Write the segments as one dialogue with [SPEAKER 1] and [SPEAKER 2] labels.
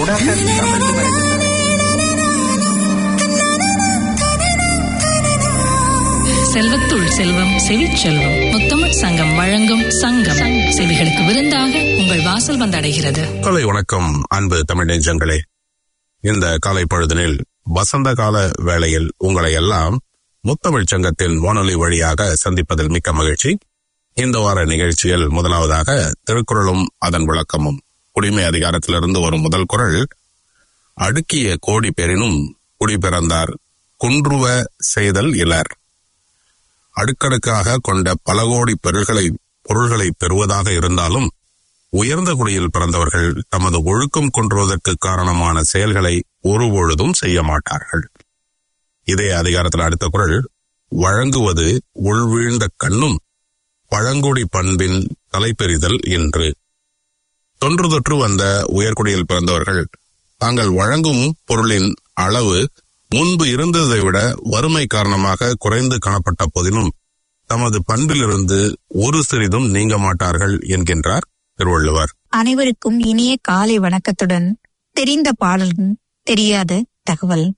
[SPEAKER 1] முடக்கன் தமிழ் மொழி.
[SPEAKER 2] செல்வத்துள் செல்வம் செவிச் செல்வம் முத்தமிழ் சங்கம் வழங்கும் சங்கம் செவிகளுக்கு விருந்தாக உங்கள் வாசல் வந்தடைகிறது
[SPEAKER 3] காலை வணக்கம் அன்பு தமிழ் நெஞ்சங்களே இந்த காலை பொழுதினில் வசந்த கால வேளையில் உங்களை எல்லாம் முத்தமிழ் சங்கத்தின் வானொலி வழியாக சந்திப்பதில் மிக்க மகிழ்ச்சி இந்த வார நிகழ்ச்சியில் முதலாவதாக திருக்குறளும் அதன் விளக்கமும் குடிமை அதிகாரத்திலிருந்து வரும் முதல் குறள் அடுக்கிய கோடி பெறினும் குடி பிறந்தார் குன்றுவ செய்தல் இலர் அடுக்கடுக்காக கொண்ட பல கோடி பொருள்களை பொருள்களை பெறுவதாக இருந்தாலும் உயர்ந்த குடியில் பிறந்தவர்கள் தமது ஒழுக்கம் கொன்றுவதற்கு காரணமான செயல்களை ஒருபொழுதும் செய்ய மாட்டார்கள் இதே அதிகாரத்தில் அடுத்த குறள் வழங்குவது உள்வீழ்ந்த கண்ணும் பழங்குடி பண்பின் தலைப்பெறிதல் என்று தொன்று தொற்று வந்த உயர்குடியில் பிறந்தவர்கள் தாங்கள் வழங்கும் பொருளின் அளவு முன்பு இருந்ததை விட வறுமை காரணமாக குறைந்து காணப்பட்ட போதிலும் தமது பண்பிலிருந்து ஒரு சிறிதும் நீங்க மாட்டார்கள் என்கின்றார் திருவள்ளுவர்
[SPEAKER 4] அனைவருக்கும் இனிய காலை வணக்கத்துடன் தெரிந்த பாடலும் தெரியாத தகவல்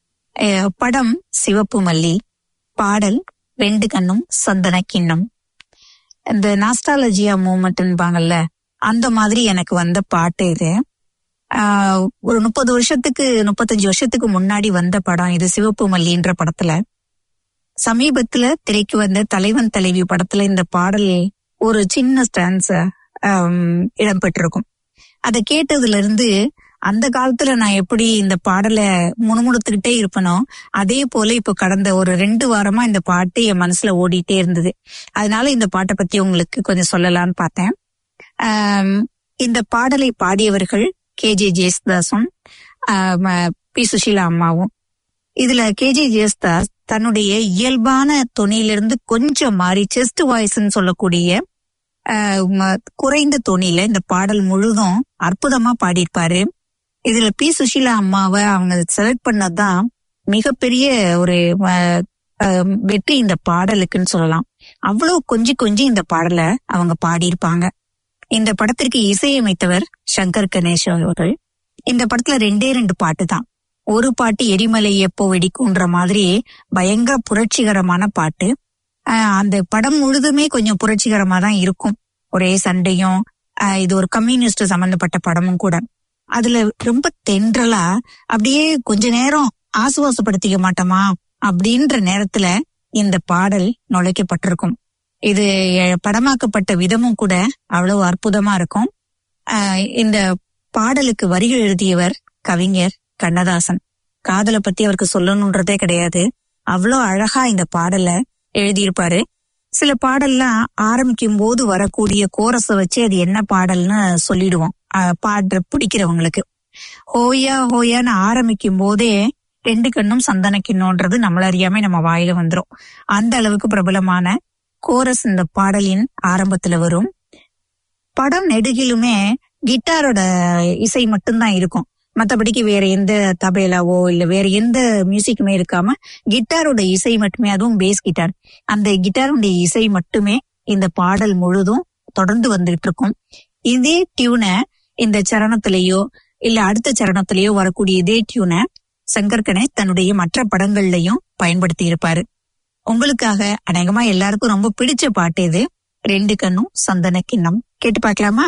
[SPEAKER 4] அஹ், படம் சிவப்பு மல்லி பாடல் வெண்டு கண்ணும் சந்தன கிண்ணம் இந்த நாஸ்டாலஜியா மூமெண்ட்பாங்கல்ல அந்த மாதிரி எனக்கு வந்த பாட்டு இது ஆஹ், ஒரு முப்பது வருஷத்துக்கு முப்பத்தஞ்சு வருஷத்துக்கு முன்னாடி வந்த படம் இது சிவப்பு மல்லின்ற படத்துல சமீபத்துல திரைக்கு வந்த தலைவன் தலைவி படத்துல இந்த பாடல் ஒரு சின்ன ஸ்டான்ஸ் இடம்பெற்றிருக்கும் அதை கேட்டதுல இருந்து அந்த காலத்துல நான் எப்படி இந்த பாடலை முணுமுணுத்துக்கிட்டே இருப்பனோ அதே போல இப்ப கடந்த ஒரு ரெண்டு வாரமா இந்த பாட்டு என் மனசுல ஓடிட்டே இருந்தது அதனால இந்த பாட்டை பத்தி உங்களுக்கு கொஞ்சம் சொல்லலாம்னு பார்த்தேன் ஆம், இந்த பாடலை பாடியவர்கள் கே ஜே ஜெயசுதாசும் ஆம், பி சுஷீலா அம்மாவும் இதுல கே ஜே ஜெயசுதாஸ் தன்னுடைய இயல்பான தொனியிலிருந்து கொஞ்சம் மாறி செஸ்ட் வாய்ஸ்ன்னு சொல்லக்கூடிய ஆஹ் ம- குறைந்த தொனியில இந்த பாடல் முழுதும் அற்புதமா பாடியிருப்பாரு இதுல பி சுஷீலா அம்மாவை அவங்க செலக்ட் பண்ணதான் மிகப்பெரிய ஒரு ஆஹ், ஆஹ், வெற்றி இந்த பாடலுக்குன்னு சொல்லலாம் அவ்வளவு கொஞ்சி கொஞ்சி இந்த பாடலை அவங்க பாடியிருப்பாங்க இந்த படத்திற்கு இசையமைத்தவர் சங்கர் கணேஷ் அவர்கள் இந்த படத்துல ரெண்டே ரெண்டு பாட்டு தான் ஒரு பாட்டு எரிமலை எப்போ வெடிக்கும்ன்ற மாதிரி பயங்கர புரட்சிகரமான பாட்டு ஆஹ் அந்த படம் முழுதுமே கொஞ்சம் புரட்சிகரமா தான் இருக்கும் ஒரே சண்டையும் ஆஹ் இது ஒரு கம்யூனிஸ்ட் சம்பந்தப்பட்ட படமும் கூட அதுல ரொம்ப தென்றலா அப்படியே கொஞ்ச நேரம் ஆசுவாசப்படுத்திக்க மாட்டோமா அப்படின்ற நேரத்துல இந்த பாடல் நுழைக்கப்பட்டிருக்கும் இது அஹ், படமாக்கப்பட்ட விதமும் கூட அவ்வளவு அற்புதமா இருக்கும் ஆஹ் இந்த பாடலுக்கு வரிகள் எழுதியவர் கவிஞர் கண்ணதாசன் காதலை பத்தி அவருக்கு சொல்லணுன்றதே கிடையாது அவ்வளோ அழகா இந்த பாடலை எழுதியிருப்பாரு சில பாடல்லாம் ஆரம்பிக்கும் போது வரக்கூடிய கோரஸை வச்சு அது என்ன பாடல்னு சொல்லிடுவோம் அஹ் பாடுற பிடிக்கிறவங்களுக்கு ஹோயா ஹோயான்னு ஆரம்பிக்கும் போதே ரெண்டு கண்ணும் சந்தன கிண்ணோன்றது நம்மள அறியாம நம்ம வாயில வந்துரும் அந்த அளவுக்கு பிரபலமான கோரஸ் இந்த பாடலின் ஆரம்பத்துல வரும் படம் நெடுகிலுமே கிட்டாரோட இசை மட்டும்தான் இருக்கும் மத்தபடிக்கு வேற எந்த தபேலாவோ இல்ல வேற எந்த மியூசிக்குமே இருக்காம கிட்டாரோட இசை மட்டுமே அதுவும் பேஸ் கிட்டார் அந்த கிட்டாருடைய இசை மட்டுமே இந்த பாடல் முழுதும் தொடர்ந்து வந்துகிட்டு இருக்கும் இதே டியூனை இந்த சரணத்திலேயோ இல்ல அடுத்த சரணத்திலேயோ வரக்கூடிய இதே டியூனை சங்கர் கணேஷ் தன்னுடைய மற்ற படங்கள்லயும் பயன்படுத்தி இருப்பாரு உங்களுக்காக அநேகமா எல்லாருக்கும் ரொம்ப பிடிச்ச பாட்டு இது ரெண்டு கண்ணும் சந்தன கிண்ணம் கேட்டு பார்க்கலாமா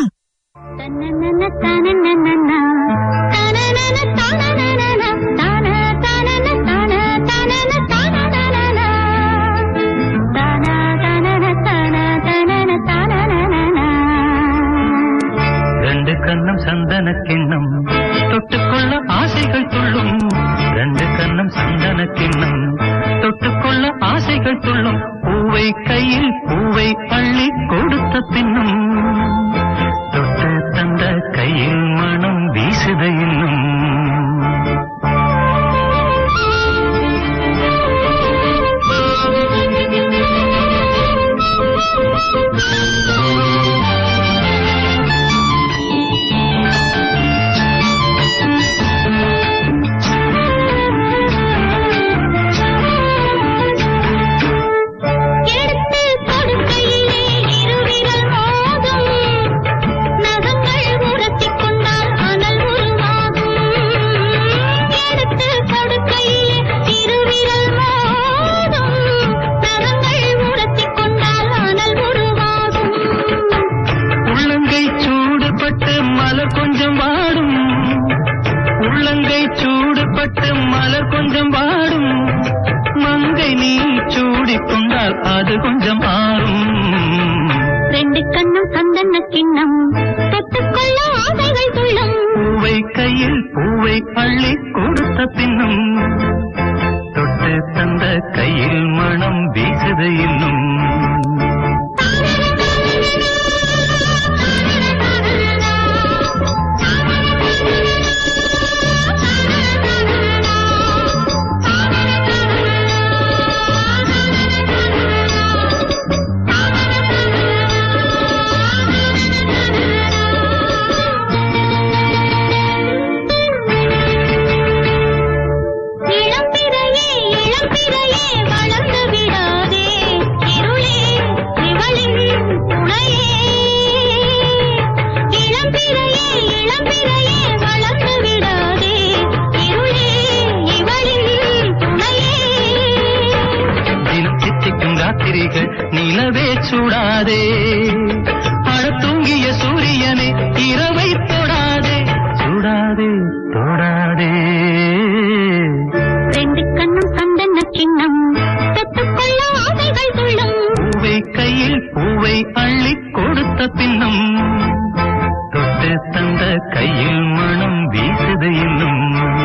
[SPEAKER 5] ரெண்டு கண்ணும் சந்தன கிண்ணம் தொட்டுக்கொள்ள ஆசைகள் துள்ளும் ரெண்டு கண்ணும் சந்தன கிண்ணம் தொட்டுக்கொள்ள ஆசைகள் துள்ளும் பூவை கையில் பூவை அள்ளி கொடுத்த பின்னும் தொட்டு தந்த கையில் மனம் வீசுத இன்னும்
[SPEAKER 6] எடுத்து கொடுக்கையிலே இருவிரல் மோதும் நகங்கள் உரசிக் கொண்டால் அனல் உருவாகும்
[SPEAKER 5] பட்டு மலர் கொஞ்சம் வாடும் மங்கை நீ சூடிக்கொண்டால் அது கொஞ்சம் ஆறும்
[SPEAKER 6] ரெண்டு கண்ணும் சந்தன கிண்ணம் தொட்டுக்கொள்ள ஆசைகள் துள்ளும்
[SPEAKER 5] பூவை கையில் பூவை அள்ளி கொடுத்த பின்னும் தொட்டு தந்த கையில் மனம் வீசுது இன்னும்
[SPEAKER 6] இளம்பிறையே இளம்பிறையே வளர்ந்து விடாதே இருளே இவளின் துணையே இளம்பிறையே இளம்பிறையே வளர்ந்து விடாதே இருளே இவளின் துணையே
[SPEAKER 5] தினம் சித்திக்கும் ராத்திரிகள் நிலவே சூடாதே அழ தூங்கிய சூரியனே இரவை தொடாதே சுடாதே தொடாதே
[SPEAKER 6] ரெண்டு கண்ணும் சந்தன கிண்ணம் தொட்டுக்கொள்ள ஆசைகள் துள்ளும்
[SPEAKER 5] பூவை கையில் பூவை அள்ளி கொடுத்த பின்னும் தொட்டு தந்த கையில் மனம் வீசுது இன்னும்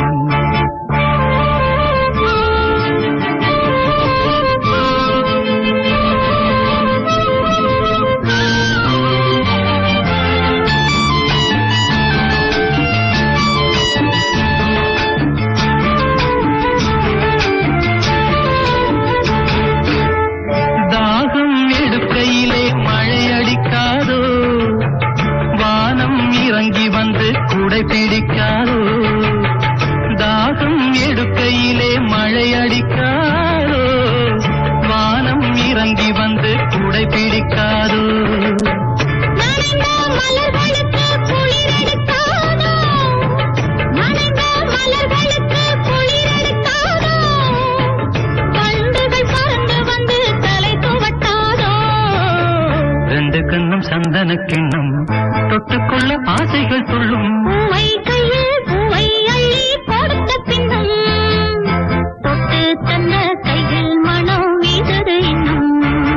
[SPEAKER 5] தாகம் எடுக்கையிலே மழை அடிக்காதோ வானம் இறங்கி வந்து குடை பிடிக்காதோ தாகம் எடுக்கையிலே மழை அடிக்காதோ வானம் இறங்கி வந்து குடை பிடிக்காதோ
[SPEAKER 6] நனைந்த மலர்களுக்கு குளிரெடுக்காதோ நனைந்த மலர்களுக்கு குளிரெடுக்காதோ வண்டுகள் பறந்து வந்து தலை துவட்டாதோ
[SPEAKER 5] ரெண்டு கண்ணும் சந்தன கிண்ணம் தொட்டுக்கொள்ள ஆசைகள் துள்ளும்
[SPEAKER 6] பூவை கையில் பூவை அள்ளி கொடுத்த பின்னும் தொட்டு தந்த கையில் மனம் வீசுது இன்னும்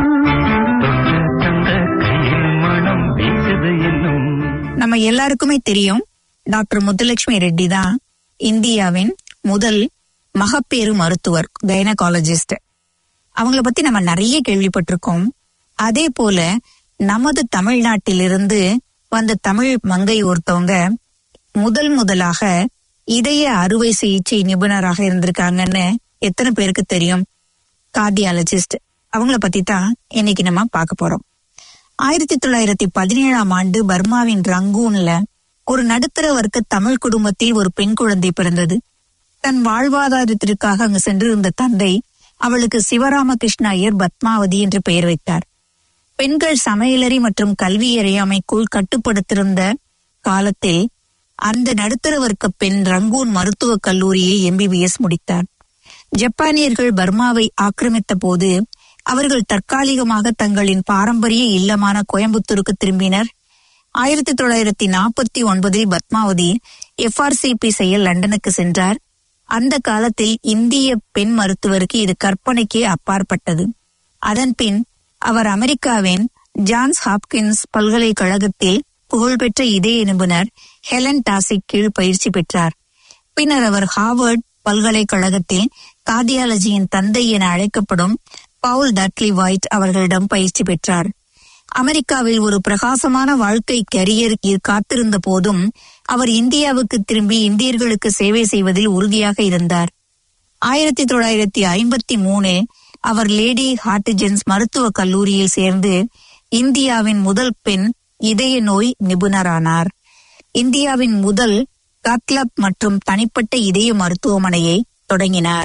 [SPEAKER 5] தொட்டு தந்த கையில் மனம் வீசுது இன்னும்
[SPEAKER 4] நம்ம எல்லாருக்குமே தெரியும் டாக்டர் முத்துலட்சுமி ரெட்டி தான் இந்தியாவின் முதல் மகப்பேறு மருத்துவர் கைனகாலஜிஸ்ட் அவங்கள பத்தி நம்ம நிறைய கேள்விப்பட்டிருக்கோம் அதே போல நமது தமிழ்நாட்டிலிருந்து வந்த தமிழ் மங்கை ஒருத்தவங்க முதல் முதலாக இதய அறுவை சிகிச்சை நிபுணராக இருந்திருக்காங்கன்னு எத்தனை பேருக்கு தெரியும் கார்டியாலஜிஸ்ட் அவங்கள பத்தி தான் இன்னைக்கு நம்ம பார்க்க போறோம் ஆயிரத்தி தொள்ளாயிரத்தி பதினேழாம் ஆண்டு பர்மாவின் ரங்கூன்ல ஒரு நடுத்தர வர்க்க தமிழ் குடும்பத்தில் ஒரு பெண் குழந்தை பிறந்தது தன் வாழ்வாதாரத்திற்காக அங்கு சென்றிருந்த தந்தை அவளுக்கு சிவராமகிருஷ்ண ஐயர் பத்மாவதி என்று பெயர் வைத்தார் பெண்கள் சமையலறை மற்றும் கல்வி அறியாமைக்குள் கட்டுப்படுத்திருந்த காலத்தில் அந்த நடுத்தர வர்க்க பெண் ரங்கூன் மருத்துவக் கல்லூரியில் எம்பிபிஎஸ் முடித்தார் ஜப்பானியர்கள் பர்மாவை ஆக்கிரமித்த போது அவர்கள் தற்காலிகமாக தங்களின் பாரம்பரிய இல்லமான கோயம்புத்தூருக்கு திரும்பினர் ஆயிரத்தி தொள்ளாயிரத்தி நாற்பத்தி ஒன்பதில் பத்மாவதி எஃப்ஆர்சிபி செய்ய லண்டனுக்கு சென்றார் அந்த காலத்தில் இந்திய பெண் மருத்துவருக்கு இது கற்பனைக்கே அப்பாற்பட்டது அதன்பின் அவர் அமெரிக்காவின் ஜான்ஸ் ஹாப்கின்ஸ் பல்கலைக்கழகத்தில் புகழ்பெற்ற இதய நிபுணர் ஹெலன் டாசிக் கீழ் பயிற்சி பெற்றார் பின்னர் அவர் ஹார்வர்ட் பல்கலைக்கழகத்தில் கார்டியாலஜியின் தந்தை என அழைக்கப்படும் பவுல் டட்லி வைட் அவர்களிடம் பயிற்சி பெற்றார் அமெரிக்காவில் ஒரு பிரகாசமான வாழ்க்கை கரியர் காத்திருந்த போதும் அவர் இந்தியாவுக்கு திரும்பி இந்தியர்களுக்கு சேவை செய்வதில் உறுதியாக இருந்தார் ஆயிரத்தி தொள்ளாயிரத்தி ஐம்பத்தி மூணு அவர் லேடி ஹார்டிஜன்ஸ் மருத்துவக் கல்லூரியில் சேர்ந்து இந்தியாவின் முதல் பெண் இதய நோய் நிபுணரானார் இந்தியாவின் முதல் கத்லப் மற்றும் தனிப்பட்ட இதய மருத்துவமனையை தொடங்கினார்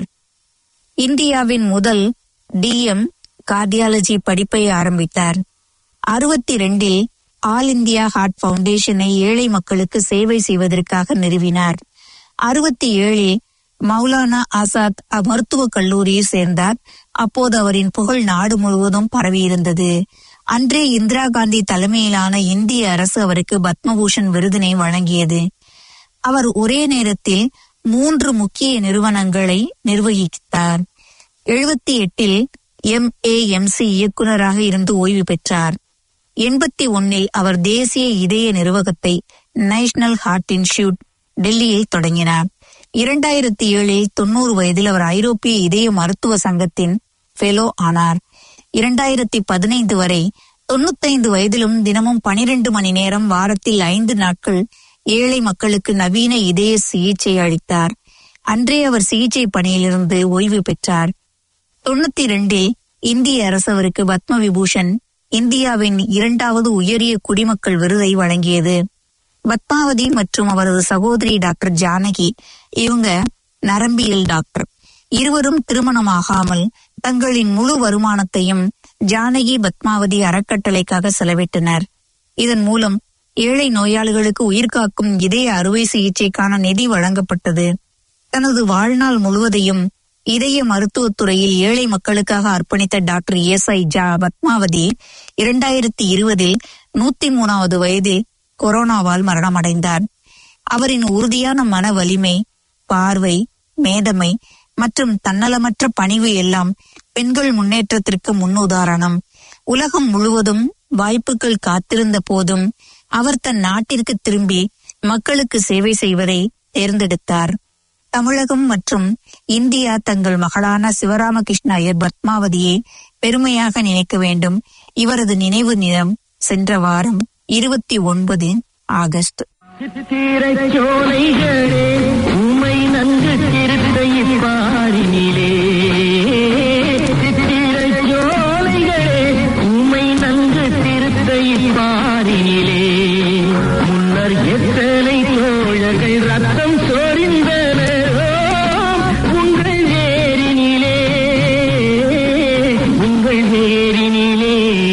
[SPEAKER 4] இந்தியாவின் முதல் டிஎம் கார்டியாலஜி படிப்பை ஆரம்பித்தார் அறுபத்தி ரெண்டில் ஆல் இந்தியா ஹார்ட் பவுண்டேஷனை ஏழை மக்களுக்கு சேவை செய்வதற்காக நிறுவினார் அறுபத்தி ஏழில் மௌலானா ஆசாத் மருத்துவக் கல்லூரியில் சேர்ந்தார் அப்போது அவரின் புகழ் நாடு முழுவதும் பரவியிருந்தது அன்றே இந்திரா காந்தி தலைமையிலான இந்திய அரசு அவருக்கு பத்மபூஷன் விருதினை வழங்கியது அவர் ஒரே நேரத்தில் மூன்று முக்கிய நிறுவனங்களை நிர்வகித்தார் எழுபத்தி எட்டில் எம்ஏஎம்சி இயக்குநராக இருந்து ஓய்வு பெற்றார் எண்பத்தி ஒன்னில் அவர் தேசிய இதய நிர்வாகத்தை நேஷனல் ஹார்ட் இன்ஸ்டியூட் டெல்லியில் தொடங்கினார் இரண்டாயிரத்தி ஏழில் தொண்ணூறு வயதில் அவர் ஐரோப்பிய இதய மருத்துவ சங்கத்தின் ஃபெலோ ஆனார் இரண்டாயிரத்தி பதினைந்து வரை தொண்ணூத்தைந்து வயதிலும் தினமும் பனிரெண்டு மணி நேரம் வாரத்தில் ஐந்து நாட்கள் ஏழை மக்களுக்கு நவீன இதய சிகிச்சை அளித்தார் அன்றே அவர் சிகிச்சை பணியிலிருந்து ஓய்வு பெற்றார் தொண்ணூத்தி ரெண்டில் இந்திய அரசு அவருக்கு பத்ம விபூஷன் இந்தியாவின் இரண்டாவது உயரிய குடிமக்கள் விருதை வழங்கியது பத்மாவதி மற்றும் அவரது சகோதரி டாக்டர் ஜானகி இவங்க நரம்பியல் டாக்டர் இருவரும் திருமணமாகாமல் தங்களின் முழு வருமானத்தையும் ஜானகி பத்மாவதி அறக்கட்டளைக்காக செலவிட்டனர் இதன் மூலம் ஏழை நோயாளிகளுக்கு உயிர்காக்கும் இதய அறுவை சிகிச்சைக்கான நிதி வழங்கப்பட்டது தனது வாழ்நாள் முழுவதையும் இதய மருத்துவத் துறையில் ஏழை மக்களுக்காக அர்ப்பணித்த டாக்டர் எஸ் ஐ ஜா பத்மாவதி இரண்டாயிரத்தி இருபதில் நூத்தி மூணாவது வயதில் கொரோனாவால் மரணமடைந்தார் அவரின் உறுதியான மன வலிமை பார்வை மேதமை மற்றும் தன்னலமற்ற பணிவு எல்லாம் பெண்கள் முன்னேற்றத்திற்கு முன்னுதாரணம் உலகம் முழுவதும் வாய்ப்புகள் காத்திருந்த போதும் அவர் தன் நாட்டிற்கு திரும்பி மக்களுக்கு சேவை செய்வதை தேர்ந்தெடுத்தார் தமிழகம் மற்றும் இந்தியா தங்கள் மகளான சிவராமகிருஷ்ண ஐயர் பத்மாவதியை பெருமையாக நினைக்க வேண்டும் இவரது நினைவு தினம் சென்ற வாரம் இருபத்தி ஒன்பது ஆகஸ்ட்
[SPEAKER 5] சித்திரச் சோலைகளே உமை நன்கு திருத்தை பாரினிலே சித்திரச் சோலைகளே உமை நன்கு திருத்தை பாரினிலே முன்னர் எத்தனை தோழர்கள் ரத்தம் சொரிந்தனரோ உங்கள் வேரினிலே உங்கள் வேரினிலே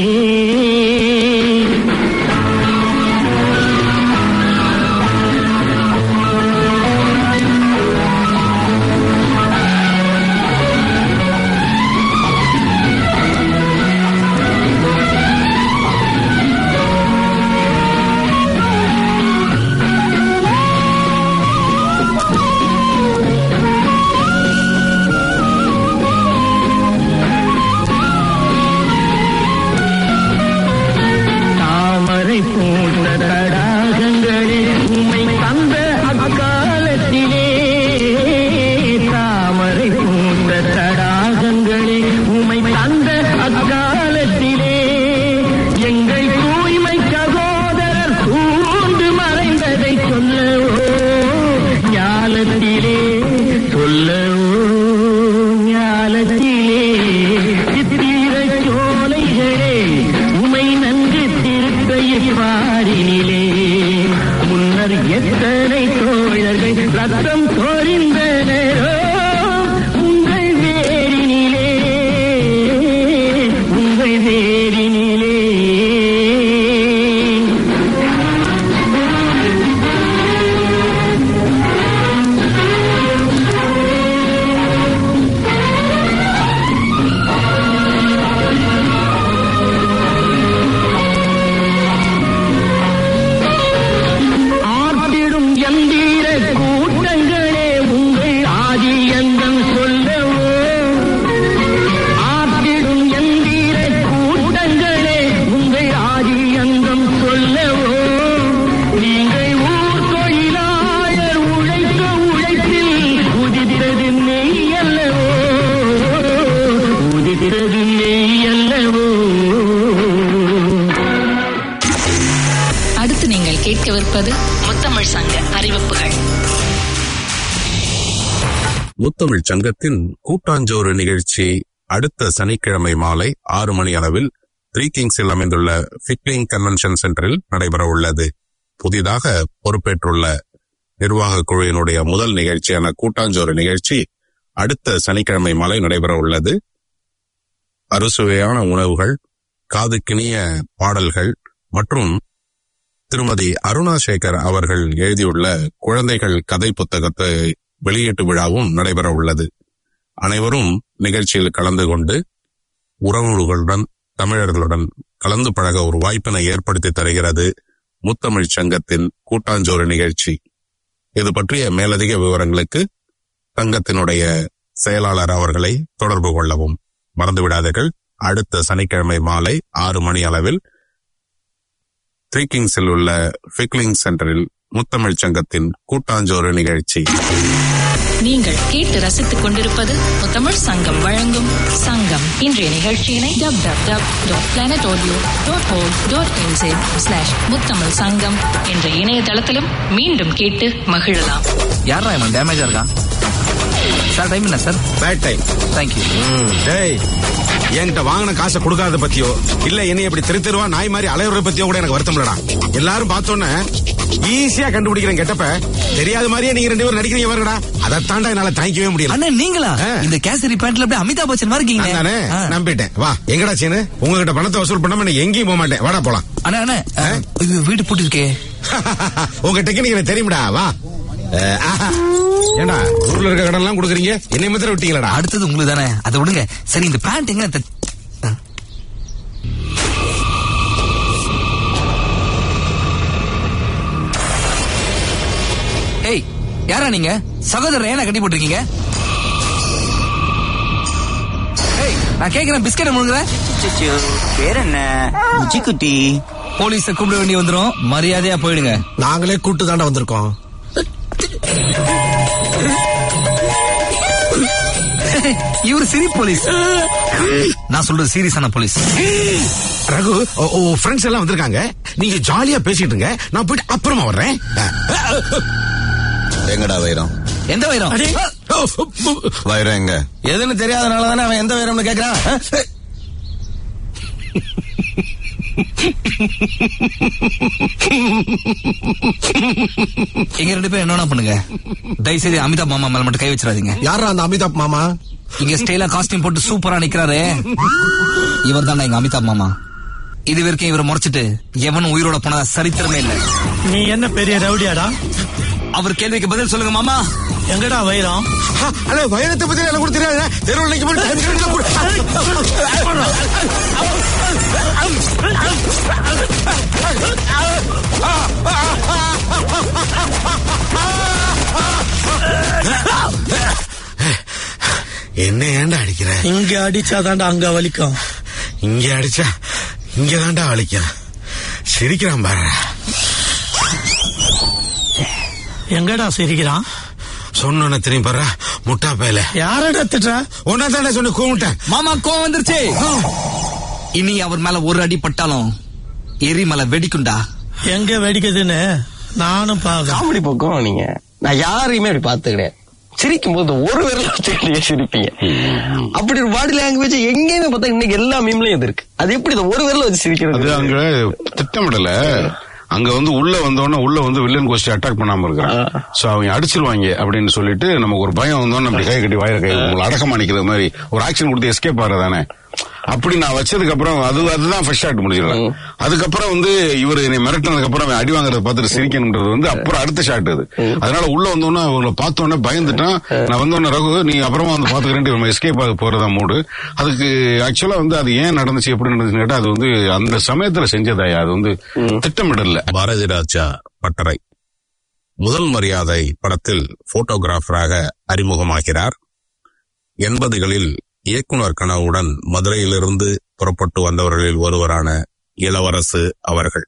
[SPEAKER 5] தாமரை பூண்ட தடாகங்களே உம்மை தந்த அக்காலத்திலே தாமரை பூண்ட தடாகங்களே உம்மை தந்த அக்காலத்திலே எங்கள் தூய்மை சகோதரர் சூழ்ந்து மறைந்ததை சொல்லவோ ஞாலத்திலே சொல்லவோ ஞாலத்திலே சித்திர சோலைகளே உமை நன்கு திருக்கையில் பாரினிலே முன்னர் எத்தனை தோழர்கள் ரத்தம் சொரிந்தனரோ உங்கள் வேரினிலே உங்கள் வேரினிலே ஆர்த்திடும் எந்தீர கூட்டங்களே உங்கள் ஆதி எந்தம் சொல்லவோ ஆர்த்திடும் எந்தீர கூட்டங்களே உங்கள் ஆதி எந்தம் சொல்லவோ நீங்கள் ஊர் தொழிலாளர் உழைக்க உழைப்பில் உதித்தது நெய் அல்லவோ உதித்தது நெய் அல்லவோ
[SPEAKER 2] அடுத்து நீங்கள் கேட்கவிருப்பது முத்தமிழ் சங்க அறிவிப்புகள்
[SPEAKER 3] முத்தமிழ் சங்கத்தின் கூட்டாஞ்சோறு நிகழ்ச்சி அடுத்த சனிக்கிழமை மாலை ஆறு மணி அளவில் த்ரீ கிங்ஸில் அமைந்துள்ள ஃபிக்லிங் கன்வென்ஷன் சென்டரில் நடைபெற உள்ளது புதிதாக பொறுப்பேற்றுள்ள நிர்வாக குழுவினுடைய முதல் நிகழ்ச்சியான கூட்டாஞ்சோறு நிகழ்ச்சி அடுத்த சனிக்கிழமை மாலை நடைபெற உள்ளது அறுசுவையான உணவுகள் காதுக்கினிய பாடல்கள் மற்றும் திருமதி அருணா சேகர் அவர்கள் எழுதியுள்ள குழந்தைகள் கதை புத்தகத்தை வெளியீட்டு விழாவும் நடைபெற உள்ளது அனைவரும் நிகழ்ச்சியில் கலந்து கொண்டு உறவுகளுடன் தமிழர்களுடன் கலந்து பழக ஒரு வாய்ப்பினை ஏற்படுத்தி தருகிறது முத்தமிழ் சங்கத்தின் கூட்டாஞ்சோறு நிகழ்ச்சி இது பற்றிய மேலதிக விவரங்களுக்கு சங்கத்தினுடைய செயலாளர் அவர்களை தொடர்பு கொள்ளவும் மறந்துவிடாதீர்கள் அடுத்த சனிக்கிழமை மாலை ஆறு மணி அளவில் த்ரீ கிங்ஸில் உள்ள ஃபிக்லிங் சென்டரில் முத்தமிழ் சங்கத்தின் கூட்டாஞ்சோறு நிகழ்ச்சி
[SPEAKER 2] நீங்கள் கேட்டு ரசித்துக் கொண்டிருப்பது முத்தமிழ் சங்கம் வழங்கும் சங்கம் இன்றைய நிகழ்ச்சியினை W W W dot planet audio dot org dot NJ slash Muthamizh Sangam என்ற இணையதளத்திலும் மீண்டும் கேட்டு மகிழலாம்
[SPEAKER 1] யாரா இவன் டேமேஜா இருக்கான் சார் டைம் என்ன சார்
[SPEAKER 7] பேட் டைம்
[SPEAKER 1] தேங்க்யூ
[SPEAKER 7] டேய் என்கிட்ட வாங்கின காசை கொடுக்காத பத்தியோ இல்ல என்னை இப்படி தெரு தெருவா நாய் மாதிரி அலையுறத பத்தியோ கூட எனக்கு வருத்தம் இல்லடா எல்லாரும் பார்த்தோன்னே ஈஸியா கண்டுபிடிக்கிறேன் கெட்டப்ப தெரியாத மாதிரியே நீங்க ரெண்டு பேரும் நடிக்கிறீங்க பாருங்கடா அதைத்தாண்டா என்னால தாங்கிக்கவே முடியல
[SPEAKER 1] அண்ணன் நீங்களா
[SPEAKER 7] ஆ.
[SPEAKER 1] இந்த கேசரி பேண்ட்ல அப்படியே அமிதாப் பச்சன் மாதிரி இருக்கீங்க
[SPEAKER 7] நானே
[SPEAKER 1] ஆ.
[SPEAKER 7] நம்பிட்டேன் வா எங்கடா சீனு உங்ககிட்ட பணத்தை வசூல் பண்ணாம நான் எங்கேயும் போக மாட்டேன் வாடா போலாம்
[SPEAKER 1] அண்ணா அண்ணா ஆ, இது வீடு பூட்டி இருக்கே
[SPEAKER 7] உங்க டெக்னிக் எனக்கு தெரியும்டா வா அஹ், ஆஹா. ஏண்டா ஊர்ல இருக்க கடன் எல்லாம் கொடுக்குறீங்க என்னை மாத்திரம் விட்டீங்களடா
[SPEAKER 1] அடுத்தது உங்களுக்கு தானே அதை விடுங்க சரி இந்த பேண்ட் எங்க த- ஆ. ஏய் யாரா நீங்க சகோதரர் ஏன்னா கட்டி போட்டிருக்கீங்க ஏய் நான் கேக்குறேன் பிஸ்கெட் முழுங்குறேன்
[SPEAKER 8] பேர் என்ன முச்சிக்குட்டி
[SPEAKER 1] போலீஸ கூப்பிட வேண்டி வந்துரும் மரியாதையா போயிடுங்க
[SPEAKER 7] நாங்களே கூட்டு தாண்டா வந்திருக்கோம்
[SPEAKER 1] இவர் சிரி போலீஸ் நான் சொல்றது சீரியஸான போலீஸ்
[SPEAKER 7] ரகு ஃப்ரெண்ட்ஸ் எல்லாம் வந்திருக்காங்க நீங்க ஜாலியா பேசிட்டு இருங்க நான் போயிட்டு அப்புறமா வர்றேன்
[SPEAKER 9] எங்கடா வைரம்
[SPEAKER 1] எந்த வைரம்
[SPEAKER 9] வைரம் எங்க
[SPEAKER 8] எதுன்னு தெரியாதனால தானே அவன் எந்த வேறம்னு கேக்குறான் ஆ?
[SPEAKER 1] இங்க ரெண்டு பேரும் என்ன பண்ணுங்க தயவு செய்து அமிதாப் மாமா மேல மட்டும் கை வச்சிடாதீங்க
[SPEAKER 7] யாரா அந்த அமிதாப் மாமா
[SPEAKER 1] இங்க ஸ்டைலா காஸ்டியூம் போட்டு சூப்பரா நிக்கிறாரு இவர் தான் எங்க அமிதாப் மாமா இது வரைக்கும் இவரை முறைச்சிட்டு எவனும் உயிரோட போனதா சரித்திரமே இல்ல
[SPEAKER 10] நீ என்ன பெரிய ரவுடியாடா
[SPEAKER 1] அவர் கேள்விக்கு பதில் சொல்லுங்க மாமா
[SPEAKER 10] எங்கடா வைரம்
[SPEAKER 7] அல்ல வைரத்தை பத்தி எனக்கு கூட தெரியாது தெருவில் நிக்க என்ன ஏன்டா அடிக்கிற
[SPEAKER 10] இங்க அடிச்சாதான்டா அங்க வலிக்கும்
[SPEAKER 7] இங்க அடிச்சா இங்க தாண்டா வலிக்கும் சிரிக்கிறான் பாரு
[SPEAKER 10] எங்கடா சிரிக்கிறான்
[SPEAKER 7] சொன்னோன்னு தெரியும் பாரு முட்டா பயல
[SPEAKER 10] யாரடா திட்டுற
[SPEAKER 7] ஒன்னா தானே சொன்ன கூமிட்டேன்
[SPEAKER 1] மாமா கோவம் வந்துருச்சு இனி அவர் மேல ஒரு அடி பட்டாலும் எரிமலை வெடிக்குண்டா
[SPEAKER 10] எங்க வெடிக்குதுன்னு நானும் பாக்க
[SPEAKER 8] காமெடி பக்கம் நீங்க நான் யாரையுமே அப்படி பார்த்து கிடையாது சிரிக்கும் போது ஒரு விரல வச்சுக்கிட்டே சிரிப்பீங்க அப்படி ஒரு பாடி லாங்குவேஜ் எங்கேயுமே பார்த்தா இன்னைக்கு எல்லா மீம்லயும் இது இருக்கு அது எப்படி இந்த ஒரு விரல வச்சு
[SPEAKER 3] அது
[SPEAKER 8] சிரிக்கிறது
[SPEAKER 3] அங்க திட்டமிடல அங்க வந்து உள்ள வந்தோடனே உள்ள வந்து வில்லன் கோஷ்டி அட்டாக் பண்ணாம இருக்கிறான் சோ அவங்க அடிச்சிருவாங்க அப்படின்னு சொல்லிட்டு நமக்கு ஒரு பயம் வந்தோன்னு அப்படி கை கட்டி வயிறு கை உங்களை அடக்கமா நிக்கிற மாதிரி ஒரு ஆக்ஷன் கொடுத்து எஸ்கேப் ஆறதானே அப்படி நான் வச்சதுக்கு அப்புறம் அது அதுதான் ஃபர்ஸ்ட் ஷாட் முடிஞ்சிடும் அதுக்கப்புறம் வந்து இவர் என்னை மிரட்டினதுக்கு அப்புறம் அவன் அடி வாங்குறத பார்த்துட்டு சிரிக்கணுன்றது வந்து அப்புறம் அடுத்த ஷாட் அது அதனால உள்ள வந்தோன்னே அவங்கள பார்த்தோன்னே பயந்துட்டான் நான் வந்தோன்னே ரகு நீ அப்புறமா வந்து பாத்துக்கிறேன் நம்ம எஸ்கேப் ஆக போறதா மூடு அதுக்கு ஆக்சுவலா வந்து அது ஏன் நடந்துச்சு எப்படி நடந்துச்சுன்னு கேட்டா அது வந்து அந்த சமயத்துல செஞ்சதாயா அது வந்து திட்டமிடல பாரதி ராஜா பட்டறை முதல் மரியாதை படத்தில் போட்டோகிராஃபராக அறிமுகமாகிறார் எண்பதுகளில் இயக்குனர் கனவுடன் மதுரையிலிருந்து புறப்பட்டு வந்தவர்களில் ஒருவரான இளவரசு அவர்கள்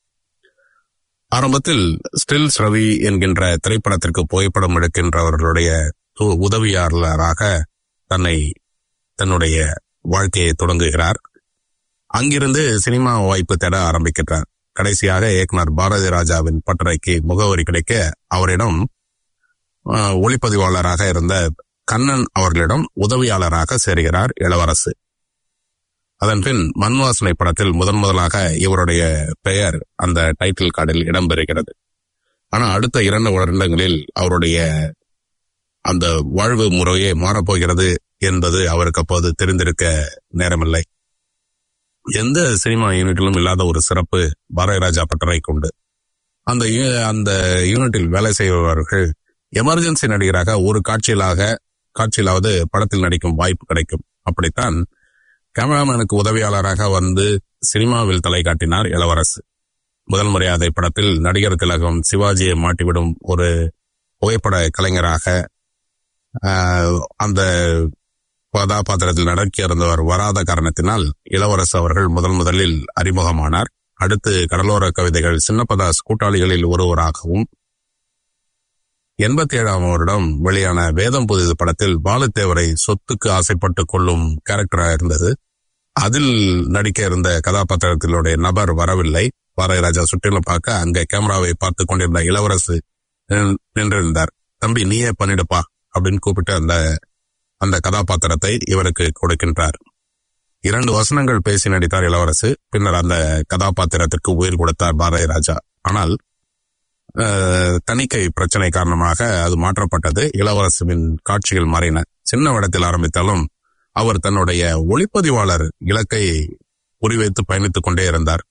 [SPEAKER 3] ஆரம்பத்தில் ஸ்டில்ஸ் ரவி என்கின்ற திரைப்படத்திற்கு புகைப்படம் எடுக்கின்றவர்களுடைய து- உதவியாளராக தன்னை தன்னுடைய வாழ்க்கையை தொடங்குகிறார் அங்கிருந்து சினிமா வாய்ப்பு தேட ஆரம்பிக்கின்றார் கடைசியாக இயக்குனர் பாரதி ராஜாவின் பட்டறைக்கு முகவரி கிடைக்க அவரிடம் ஆஹ், ஒளிப்பதிவாளராக இருந்த கண்ணன் அவர்களிடம் உதவியாளராக சேர்கிறார் இளவரசு அதன் பின் மண்வாசனை படத்தில் முதன் முதலாக இவருடைய பெயர் அந்த டைட்டில் கார்டில் இடம்பெறுகிறது ஆனா அடுத்த இரண்டு வருடங்களில் அவருடைய அந்த வாழ்வு முறையே மாறப்போகிறது என்பது அவருக்கு அப்போது தெரிந்திருக்க நேரமில்லை எந்த சினிமா யூனிட்டிலும் இல்லாத ஒரு சிறப்பு பாரதிராஜா பட்டறைக்கு உண்டு அந்த யூ- அந்த யூனிட்டில் வேலை செய்பவர்கள் எமர்ஜென்சி நடிகராக ஒரு காட்சியிலாக காட்சியிலாவது படத்தில் நடிக்கும் வாய்ப்பு கிடைக்கும் அப்படித்தான் கேமராமேனுக்கு உதவியாளராக வந்து சினிமாவில் தலை காட்டினார் இளவரசு முதல் மரியாதை படத்தில் நடிகர் திலகம் சிவாஜியை மாட்டிவிடும் ஒரு புகைப்பட கலைஞராக ஆஹ், அந்த கதாபாத்திரத்தில் நடக்க இருந்தவர் வராத காரணத்தினால் இளவரசு அவர்கள் முதல் முதலில் அறிமுகமானார் அடுத்து கடலோர கவிதைகள் சின்னப்பதாஸ் கூட்டாளிகளில் ஒருவராகவும் எண்பத்தி ஏழாம் வருடம் வெளியான வேதம் புதிது படத்தில் பாலுத்தேவரை சொத்துக்கு ஆசைப்பட்டு கொள்ளும் கேரக்டரா இருந்தது அதில் நடிக்க இருந்த கதாபாத்திரத்தினுடைய நபர் வரவில்லை பாரதிராஜா சுற்றிலும் பார்க்க அங்க கேமராவை பார்த்து கொண்டிருந்த இளவரசு நின்- நின்றிருந்தார் தம்பி நீயே பண்ணிடுப்பா அப்படின்னு கூப்பிட்டு அந்த அந்த கதாபாத்திரத்தை இவருக்கு கொடுக்கின்றார் இரண்டு வசனங்கள் பேசி நடித்தார் இளவரசு பின்னர் அந்த கதாபாத்திரத்திற்கு உயிர் கொடுத்தார் பாரதி ராஜா ஆனால் அஹ், தணிக்கை பிரச்சனை காரணமாக அது மாற்றப்பட்டது இளவரசுவின் காட்சிகள் மறைன சின்ன வடத்தில் ஆரம்பித்தாலும் அவர் தன்னுடைய ஒளிப்பதிவாளர் இலக்கை குறிவைத்து பயணித்துக் கொண்டே இருந்தார்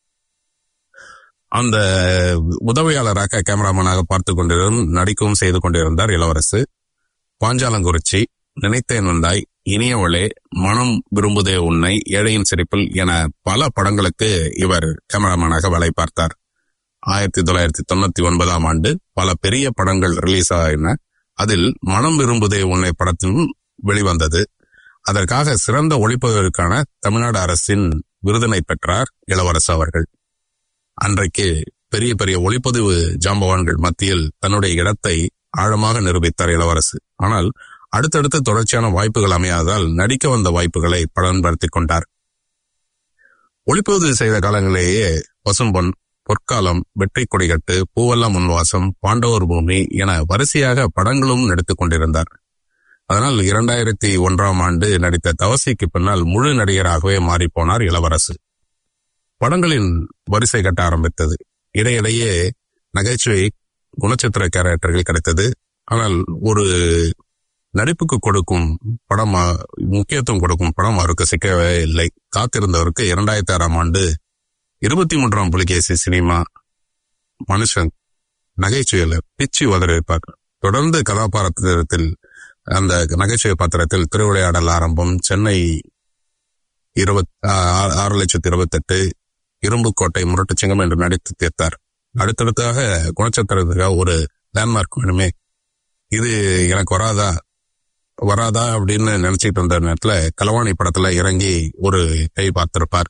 [SPEAKER 3] அந்த உதவியாளராக கேமராமேனாக பார்த்து கொண்டிருந்தும் நடிக்கவும் செய்து கொண்டிருந்தார் இளவரசு பாஞ்சாலங்குறிச்சி நினைத்தேன் வந்தாய் இனியவளே மனம் விரும்புதே உன்னை ஏழையின் சிரிப்பில் என பல படங்களுக்கு இவர் கேமராமேனாக வேலை பார்த்தார் ஆயிரத்தி தொள்ளாயிரத்தி தொண்ணூத்தி ஒன்பதாம் ஆண்டு பல பெரிய படங்கள் ரிலீஸ் ஆகின அதில் மனம் விரும்புதே உன்னை படத்திலும் வெளிவந்தது அதற்காக சிறந்த ஒளிப்பதற்கான தமிழ்நாடு அரசின் விருதினை பெற்றார் இளவரசு அவர்கள் அன்றைக்கு பெரிய பெரிய ஒளிப்பதிவு ஜாம்பவான்கள் மத்தியில் தன்னுடைய இடத்தை ஆழமாக நிரூபித்தார் இளவரசு ஆனால் அடுத்தடுத்து தொடர்ச்சியான வாய்ப்புகள் அமையாததால் நடிக்க வந்த வாய்ப்புகளை பயன்படுத்திக் கொண்டார் ஒளிப்பதிவு செய்த காலங்களிலேயே பசும்பொன் பொற்காலம் வெற்றி கொடிகட்டு பூவெல்லாம் முன்வாசம் பாண்டவர் பூமி என வரிசையாக படங்களும் நடித்துக் கொண்டிருந்தார் அதனால் இரண்டாயிரத்தி ஒன்றாம் ஆண்டு நடித்த தவசிக்கு பின்னால் முழு நடிகராகவே மாறிப்போனார் இளவரசு படங்களின் வரிசை கட்ட ஆரம்பித்தது இடையிடையே நகைச்சுவை குணச்சித்திர கேரக்டர்கள் கிடைத்தது ஆனால் ஒரு நடிப்புக்கு கொடுக்கும் படம் அ- முக்கியத்துவம் கொடுக்கும் படம் அவருக்கு சிக்கவே இல்லை காத்திருந்தவருக்கு இரண்டாயிரத்தி ஆறாம் ஆண்டு இருபத்தி மூன்றாம் புலிகேசி சினிமா மனுஷன் நகைச்சுவையில பிச்சு உதறியிருப்பார் தொடர்ந்து கதாபாத்திரத்தில் அந்த நகைச்சுவை பாத்திரத்தில் திருவிளையாடல் ஆரம்பம் சென்னை இருபத் ஆ- ஆறு லட்சத்தி இருபத்தெட்டு இரும்புக்கோட்டை முரட்டுச்சிங்கம் என்று நடித்து தீர்த்தார் அடுத்தடுத்தாக குணச்சத்திரத்துக்காக ஒரு லேண்ட்மார்க் வேணுமே இது எனக்கு வராதா வராதா அப்படின்னு நினைச்சிட்டு இருந்த நேரத்துல கலவாணி படத்துல இறங்கி ஒரு கை பார்த்திருப்பார்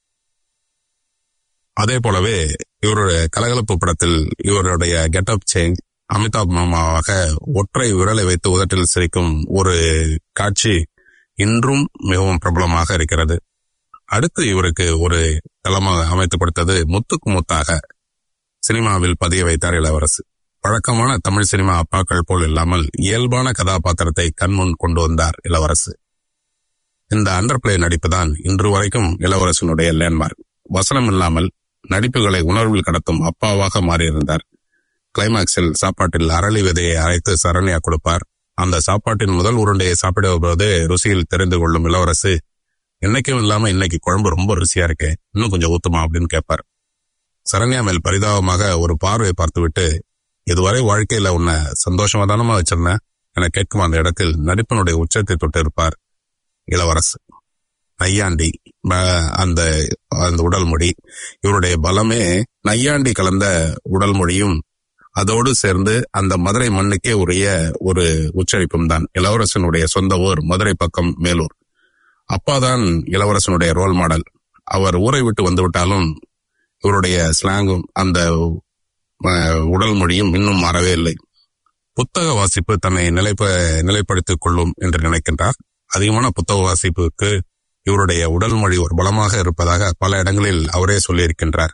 [SPEAKER 3] அதே போலவே இவருடைய கலகலப்பு படத்தில் இவருடைய கெட்டப் சேஞ்ச் அமிதாப் மாமாவாக ஒற்றை விரலை வைத்து உதட்டில் சிரிக்கும் ஒரு காட்சி இன்றும் மிகவும் பிரபலமாக இருக்கிறது அடுத்து இவருக்கு ஒரு தளமாக அமைத்து கொடுத்தது முத்துக்கு முத்தாக சினிமாவில் பதிய வைத்தார் இளவரசு வழக்கமான தமிழ் சினிமா அப்பாக்கள் போல் இல்லாமல் இயல்பான கதாபாத்திரத்தை கண்முன் கொண்டு வந்தார் இளவரசு இந்த அண்டர் பிளே நடிப்பு தான் இன்று வரைக்கும் இளவரசனுடைய லேண்ட்மார்க் வசனம் இல்லாமல் நடிப்புகளை உணர்வில் கடத்தும் அப்பாவாக மாறியிருந்தார் கிளைமாக்ஸில் சாப்பாட்டில் அரளி விதையை அரைத்து சரண்யா கொடுப்பார் அந்த சாப்பாட்டின் முதல் உருண்டையை சாப்பிடும்போது ருசியில் தெரிந்து கொள்ளும் இளவரசு என்னைக்கும் இல்லாம இன்னைக்கு குழம்பு ரொம்ப ருசியா இருக்கு இன்னும் கொஞ்சம் ஊத்துமா அப்படின்னு கேட்பார் சரண்யா மேல் பரிதாபமாக ஒரு பார்வை பார்த்துவிட்டு இதுவரை வாழ்க்கையில உன்னை சந்தோஷமா தானமா வச்சிருந்தேன் என கேட்கும் அந்த இடத்தில் நடிப்பனுடைய உச்சத்தை தொட்டு இருப்பார் இளவரசு நையாண்டி ம- அந்த அந்த உடல் மொழி இவருடைய பலமே நையாண்டி கலந்த உடல் மொழியும் அதோடு சேர்ந்து அந்த மதுரை மண்ணுக்கே உரிய ஒரு உச்சரிப்பும் தான் இளவரசனுடைய சொந்த ஊர் மதுரை பக்கம் மேலூர் அப்பாதான் இளவரசனுடைய ரோல் மாடல் அவர் ஊரை விட்டு வந்து விட்டாலும் இவருடைய ஸ்லாங்கும் அந்த அஹ், உடல் மொழியும் இன்னும் மாறவே இல்லை புத்தக வாசிப்பு தன்னை நிலைப்ப நிலைப்படுத்திக் கொள்ளும் என்று நினைக்கின்றார் அதிகமான புத்தக வாசிப்புக்கு இவருடைய உடல் மொழி ஒரு பலமாக இருப்பதாக பல இடங்களில் அவரே சொல்லியிருக்கின்றார்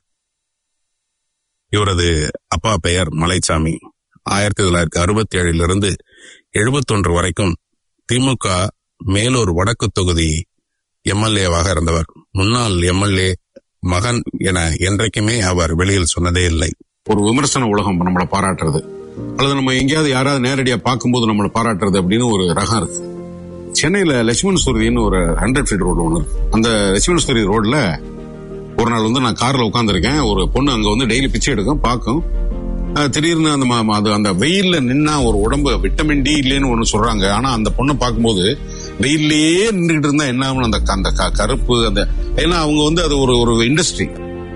[SPEAKER 3] இவரது அப்பா பெயர் மலைச்சாமி ஆயிரத்தி தொள்ளாயிரத்தி அறுபத்தி ஏழிலிருந்து எழுபத்தொன்று வரைக்கும் திமுக மேலூர் வடக்கு தொகுதி எம்எல்ஏவாக இருந்தவர் முன்னாள் எம்எல்ஏ மகன் என என்றைக்குமே அவர் வெளியில் சொன்னதே இல்லை
[SPEAKER 7] ஒரு விமர்சன உலகம் நம்மளை பாராட்டுறது அல்லது நம்ம எங்கேயாவது யாராவது நேரடியா பார்க்கும்போது நம்மளை பாராட்டுறது அப்படின்னு ஒரு ரகம் இருக்கு சென்னையில லட்சுமண் சூரியன்னு ஒரு ஹண்ட்ரட் ஃபீட் ரோடு ஒன்று இருக்கு அந்த லட்சுமண் சூரிய ரோட்ல ஒரு நாள் வந்து நான் கார்ல உட்காந்துருக்கேன் ஒரு பொண்ணு அங்க வந்து டெய்லி பிச்சை எடுக்கும் பார்க்கும் அஹ் திடீர்னு அந்த ம- அது அந்த வெயில்ல நின்னா ஒரு உடம்பு விட்டமின் டி இல்லைன்னு ஒண்ணு சொல்றாங்க ஆனா அந்த பொண்ணை பார்க்கும்போது வெயில்லயே நின்றுட்டு இருந்தா என்ன ஆகும் அந்த க- அந்த க- கருப்பு அந்த ஏன்னா அவங்க வந்து அது ஒரு ஒரு இண்டஸ்ட்ரி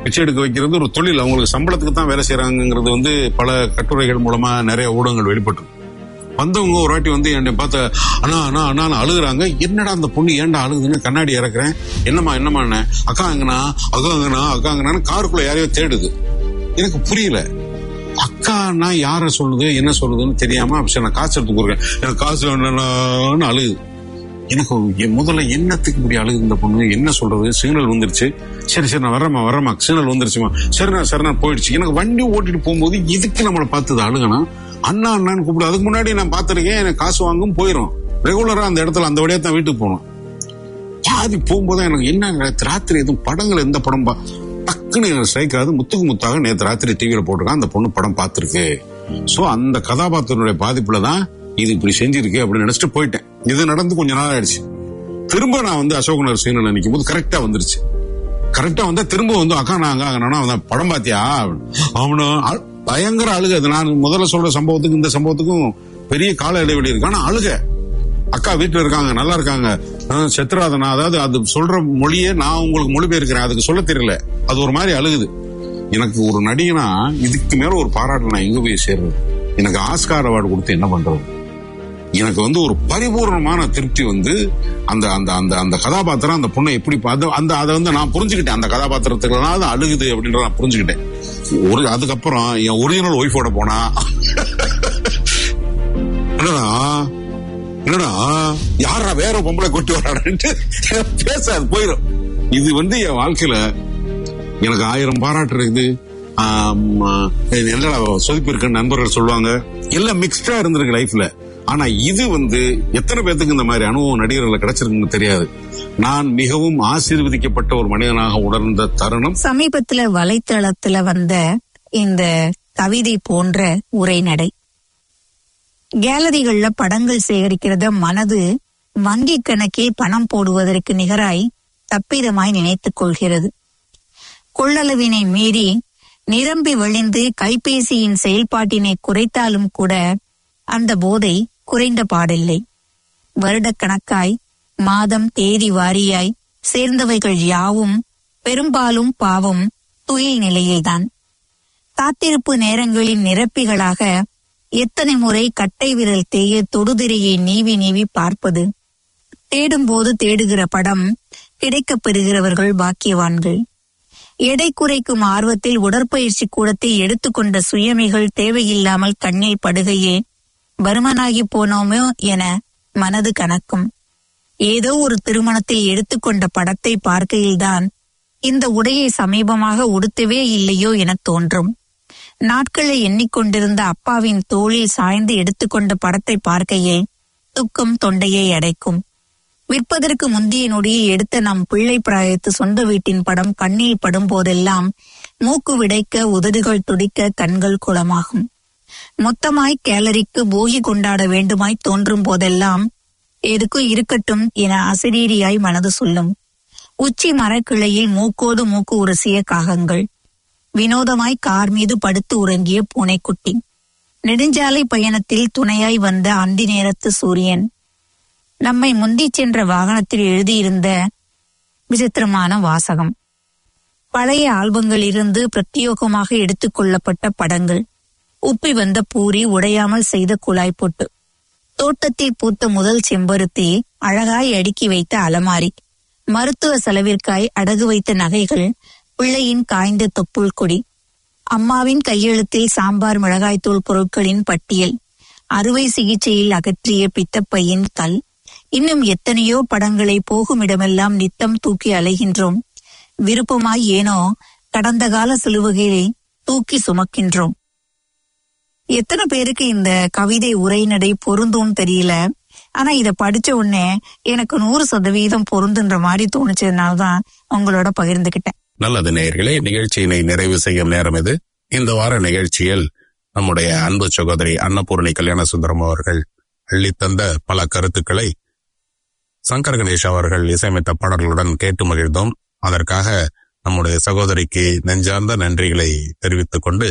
[SPEAKER 3] பிச்சை எடுக்க வைக்கிறது ஒரு தொழில் அவங்களுக்கு சம்பளத்துக்கு தான் வேலை செய்யறாங்கிறது வந்து பல கட்டுரைகள் மூலமா நிறைய ஊடகங்கள் வெளிப்பட்டு வந்தவங்க ஒரு வாட்டி வந்து என்னை பார்த்த அண்ணா அண்ணா அண்ணா அழுகுறாங்க என்னடா அந்த பொண்ணு ஏன்டா அழுகுதுன்னு கண்ணாடி இறக்குறேன் என்னம்மா என்னம்மா என்ன அக்கா எங்கண்ணா அக்கா எங்கண்ணா அக்கா எங்கண்ணான்னு காருக்குள்ள யாரையோ தேடுது எனக்கு புரியல அக்கான்னா யார சொல்லுது என்ன சொல்லுதுன்னு தெரியாம அப்ப சரி நான் காசு எடுத்து கொடுக்குறேன் எனக்கு காசு வேணும்னு அழுகுது எனக்கு என் முதல்ல என்னத்துக்கு இப்படி அழுகுது இந்த பொண்ணு என்ன சொல்றது சிக்னல் வந்துருச்சு சரி சரி நான் வரேம்மா வரேம்மா சிக்னல் வந்துருச்சுமா சரிண்ணா சரிண்ணா போயிடுச்சு எனக்கு வண்டி ஓட்டிட்டு போகும்போது இதுக்கு நம்மளை பார்த்தது அழுகனா அண்ணா அண்ணான்னு கூப்பிடு அதுக்கு முன்னாடி நான் பார்த்திருக்கேன் எனக்கு காசு வாங்கும் போயிடும் ரெகுலரா அந்த இடத்துல அந்த வழியா தான் வீட்டுக்கு போகணும் பாதி போகும்போது எனக்கு என்ன நேத்து ராத்திரி எதுவும் படங்கள் எந்த படம் பா- டக்குன்னு எனக்கு ஸ்ட்ரைக் ஆகுது முத்துக்கு முத்தாக நேத்து ராத்திரி டிவியில போட்டிருக்கான் அந்த பொண்ணு படம் பார்த்திருக்கு சோ அந்த கதாபாத்திரனுடைய பாதிப்புல தான் இது இப்படி செஞ்சிருக்கு அப்படின்னு நினைச்சிட்டு போயிட்டேன் இது நடந்து கொஞ்ச நாள் ஆயிடுச்சு திரும்ப நான் வந்து அசோக் நகர் சீனில் நிற்கும் போது கரெக்டா வந்துருச்சு கரெக்டா வந்தா திரும்ப வந்து அக்கா நான் அங்க நானா வந்தேன் படம் பாத்தியா அவனு அ- பயங்கர அழுக அது நான் முதல்ல சொல்ற சம்பவத்துக்கும் இந்த சம்பவத்துக்கும் பெரிய கால இடைவெளி இருக்கு ஆனா அழுக அக்கா வீட்டுல இருக்காங்க நல்லா இருக்காங்க அஹ் செத்துறாதனா அதாவது அது சொல்ற மொழியே நான் உங்களுக்கு மொழிபெயர்க்கிறேன் அதுக்கு சொல்ல தெரியல அது ஒரு மாதிரி அழுகுது எனக்கு ஒரு நடிகனா இதுக்கு மேல ஒரு பாராட்டு நான் எங்க போய் சேர்றது எனக்கு ஆஸ்கார் அவார்டு கொடுத்து என்ன பண்றது எனக்கு வந்து ஒரு பரிபூர்ணமான திருப்தி வந்து அந்த அந்த அந்த அந்த கதாபாத்திரம் அந்த பொண்ணை எப்படி பார்த்து அந்த அதை வந்து நான் புரிஞ்சுக்கிட்டேன் அந்த கதாபாத்திரத்துக்கு அது அழுகுது அப்படின்றத நான் புரிஞ்சுக்கிட்டேன் ஒரு அதுக்கப்புறம் என் ஒரிஜினல் ஒய்ஃபோட போனா என்னடா என்னடா யாரா வேற பொம்பளை கொட்டி வரான்ட்டு பேசாது போயிடும் இது வந்து என் வாழ்க்கையில எனக்கு ஆயிரம் பாராட்டு இருக்குது ஆம், என்னடா சொதிப்பு இருக்குன்னு நண்பர்கள் சொல்லுவாங்க எல்லாம் மிக்ஸ்டா இருந்திருக்கு லைஃப்ல ஆனா இது வந்து எத்தனை பேத்துக்கு இந்த மாதிரி அனுபவம் நடிகர்கள் கிடைச்சிருக்குன்னு தெரியாது நான் மிகவும் ஆசீர்வதிக்கப்பட்ட ஒரு மனிதனாக உணர்ந்த தருணம்
[SPEAKER 4] சமீபத்துல வலைத்தளத்துல வந்த இந்த கவிதை போன்ற உரைநடை கேலரிகள்ல படங்கள் சேகரிக்கிறத மனது வங்கி கணக்கில் பணம் போடுவதற்கு நிகராய் தப்பிதமாய் நினைத்துக் கொள்கிறது கொள்ளளவினை மீறி நிரம்பி வழிந்து கைபேசியின் செயல்பாட்டினை குறைத்தாலும் கூட அந்த போதை குறைந்த பாடில்லை வருடக்கணக்காய் மாதம் தேதி வாரியாய் சேர்ந்தவைகள் யாவும் பெரும்பாலும் பாவம் துயில் நிலையைதான் காத்திருப்பு நேரங்களின் நிரப்பிகளாக எத்தனை முறை கட்டை விரல் தேய தொடுதிரையை நீவி நீவி பார்ப்பது தேடும்போது தேடுகிற படம் கிடைக்கப் பெறுகிறவர்கள் பாக்கியவான்கள் எடை குறைக்கும் ஆர்வத்தில் உடற்பயிற்சி கூடத்தை எடுத்துக்கொண்ட சுயமிகள் தேவையில்லாமல் கண்ணில் படுகையே பருமனாகி போனோமோ என மனது கணக்கும் ஏதோ ஒரு திருமணத்தில் எடுத்துக்கொண்ட படத்தை பார்க்கையில்தான் இந்த உடையை சமீபமாக உடுத்தவே இல்லையோ என தோன்றும் நாட்களை எண்ணிக்கொண்டிருந்த அப்பாவின் தோளில் சாய்ந்து எடுத்துக்கொண்ட படத்தை பார்க்கையே துக்கம் தொண்டையை அடைக்கும் விற்பதற்கு முந்தைய நொடியை எடுத்த நம் பிள்ளை பிராயத்து சொந்த வீட்டின் படம் கண்ணில் படும் போதெல்லாம் மூக்கு விடைக்க உதடுகள் துடிக்க கண்கள் குளமாகும் மொத்தமாய் கேலரிக்கு போகி கொண்டாட வேண்டுமாய் தோன்றும் போதெல்லாம் எதுக்கும் இருக்கட்டும் என அசிரீரியாய் மனது சொல்லும் உச்சி மரக்கிளையில் மூக்கோடு மூக்கு உரசிய காகங்கள் வினோதமாய் கார் மீது படுத்து உறங்கிய பூனைக்குட்டி நெடுஞ்சாலை பயணத்தில் துணையாய் வந்த அந்தி நேரத்து சூரியன் நம்மை முந்திச் சென்ற வாகனத்தில் எழுதியிருந்த விசித்திரமான வாசகம் பழைய ஆல்பங்களிலிருந்து பிரத்யேகமாக எடுத்துக் கொள்ளப்பட்ட படங்கள் உப்பி வந்த பூரி உடையாமல் செய்த குழாய் பொட்டு தோட்டத்தில் பூத்த முதல் செம்பருத்தி அழகாய் அடுக்கி வைத்த அலமாரி மருத்துவ செலவிற்காய் அடகு வைத்த நகைகள் பிள்ளையின் காய்ந்த தொப்புள் கொடி அம்மாவின் கையெழுத்தில் சாம்பார் மிளகாய்த்தூள் பொருட்களின் பட்டியல் அறுவை சிகிச்சையில் அகற்றிய பித்தப்பையின் கல் இன்னும் எத்தனையோ படங்களை போகும் இடமெல்லாம் நித்தம் தூக்கி அலைகின்றோம் விருப்பமாய் ஏனோ கடந்த கால சிலுவைகளை தூக்கி சுமக்கின்றோம் எத்தனை பேருக்கு இந்த கவிதை உரைநடை பொருந்தும் தெரியல ஆனா இத படிச்ச உடனே எனக்கு நூறு சதவீதம் பொருந்துன்ற மாதிரி தோணுச்சதுனாலதான் உங்களோட பகிர்ந்துகிட்டேன்
[SPEAKER 3] நல்லது நேயர்களே நிகழ்ச்சியினை நிறைவு செய்யும் நேரம் இது இந்த வார நிகழ்ச்சியில் நம்முடைய அன்பு சகோதரி அன்னபூர்ணி கல்யாண சுந்தரம் அவர்கள் அள்ளித்தந்த பல கருத்துக்களை சங்கர் கணேஷ் அவர்கள் இசையமைத்த பாடல்களுடன் கேட்டு மகிழ்ந்தோம் அதற்காக நம்முடைய சகோதரிக்கு நெஞ்சார்ந்த நன்றிகளை தெரிவித்துக் கொண்டு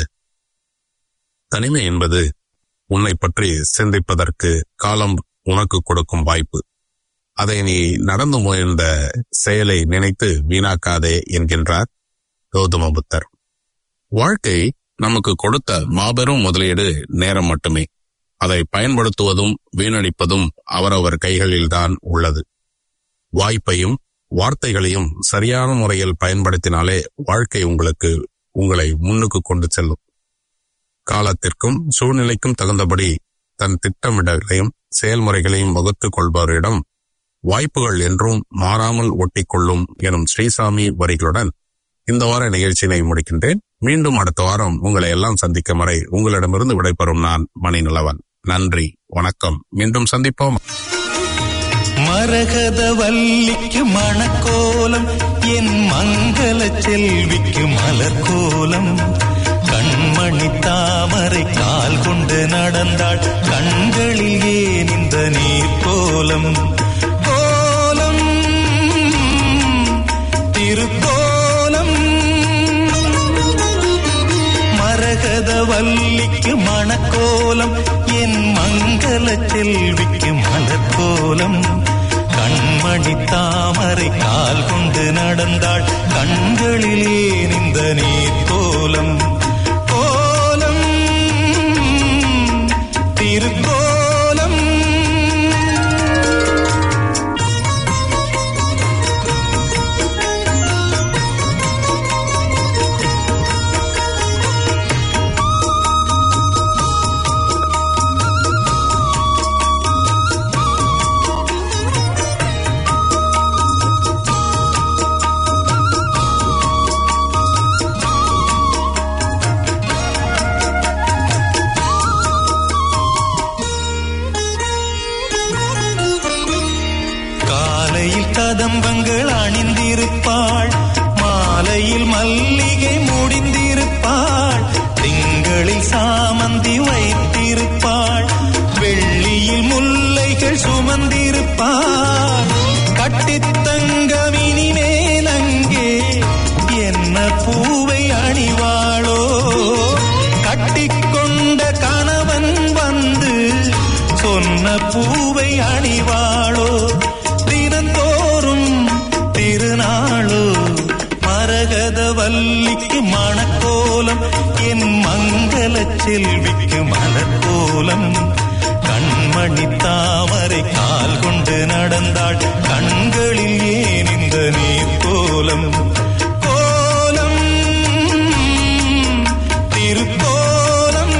[SPEAKER 3] தனிமை என்பது உன்னை பற்றி சிந்திப்பதற்கு காலம் உனக்கு கொடுக்கும் வாய்ப்பு அதை நீ நடந்து முயன்ற செயலை நினைத்து வீணாக்காதே என்கின்றார் கௌதம புத்தர் வாழ்க்கை நமக்கு கொடுத்த மாபெரும் முதலீடு நேரம் மட்டுமே அதை பயன்படுத்துவதும் வீணடிப்பதும் அவரவர் கைகளில்தான் உள்ளது வாய்ப்பையும் வார்த்தைகளையும் சரியான முறையில் பயன்படுத்தினாலே வாழ்க்கை உங்களுக்கு உங்களை முன்னுக்கு கொண்டு செல்லும் காலத்திற்கும் சூழ்நிலைக்கும் தகுந்தபடி தன் திட்டமிடலையும் செயல்முறைகளையும் வகுத்துக் கொள்பவரிடம் வாய்ப்புகள் என்றும் மாறாமல் ஒட்டிக்கொள்ளும் எனும் ஸ்ரீசாமி வரிகளுடன் இந்த வார நிகழ்ச்சியினை முடிக்கின்றேன் மீண்டும் அடுத்த வாரம் உங்களை எல்லாம் சந்திக்கும் வரை உங்களிடமிருந்து விடைபெறும் நான் மணிநிலவன் நன்றி வணக்கம் மீண்டும் சந்திப்போம்
[SPEAKER 11] மரகத வல்லிக்கு மணக்கோலம் என் மங்கள செல்விக்கு மலர்கோலம் கண்மணி தாமரை கால் கொண்டு நடந்தாள் கண்களில் ஏன் இந்த நீர் கோலம் கோலம் திருக்கோலம் மரகத வல்லிக்கு மணக்கோலம் என் மங்கள செல்விக்கு மலர்கோலம் கண்மணி தாமரை கால் கொண்டு நடந்தாள் கண்களிலே நின்ற நீர் கோலம் கோலம் திருக்கோலம் காலையில் கதம்பங்கள் அணிந்திருப்பாள் மாலையில் மல்லிகை முடிந்திருப்பாள் திங்களில் சாமந்தி வைத்திருப்பாள் வெள்ளியில் முல்லைகள் சுமந்திருப்பாள் கட்டித்தங்கமினி மேலங்கே என்ன பூவை அணிவாளோ கட்டிக்கொண்ட கணவன் வந்து சொன்ன பூவை அணிவாளோ தினந்தோறும் திருநாளோ மரகத வல்லிக்கு மணக்கோலம் என் மங்கள செல்விக்கு மலர்கோலம் கண்மணி தாமரை கால் கொண்டு நடந்தாள் கண்களில் ஏன் இந்த நீர் கோலம் கோலம் திருக்கோலம்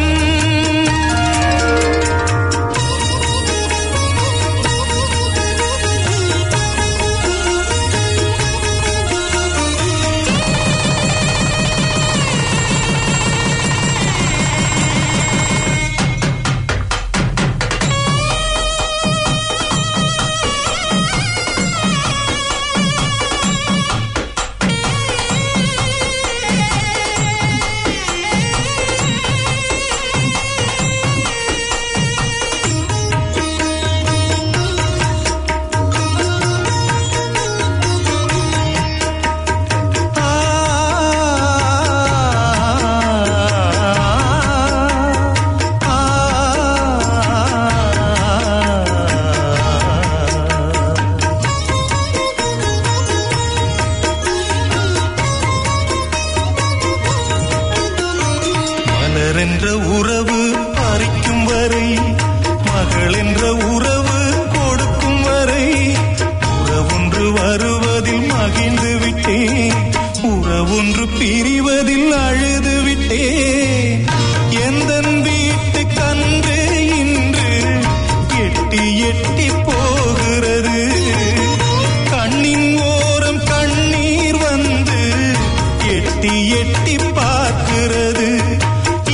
[SPEAKER 11] மலர் என்ற உறவு பறிக்கும் வரை மகள் என்ற உறவு கொடுக்கும் வரை உறவொன்று வருவதில் மகிழ்ந்து விட்டேன் உறவொன்று பிரிவதில் அழுது விட்டேன் எந்த வீட்டு கன்று இன்று எட்டி எட்டி போகிறது கண்ணின் ஓரம் கண்ணீர் வந்து எட்டி எட்டி பார்க்கிறது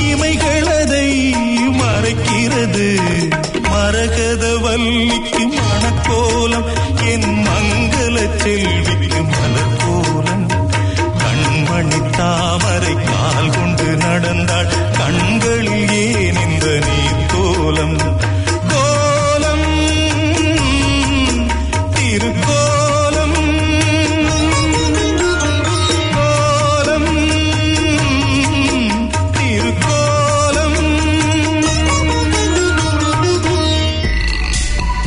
[SPEAKER 11] இமைகள் அதை மறைக்கிறது மரகத வல்லிக்கு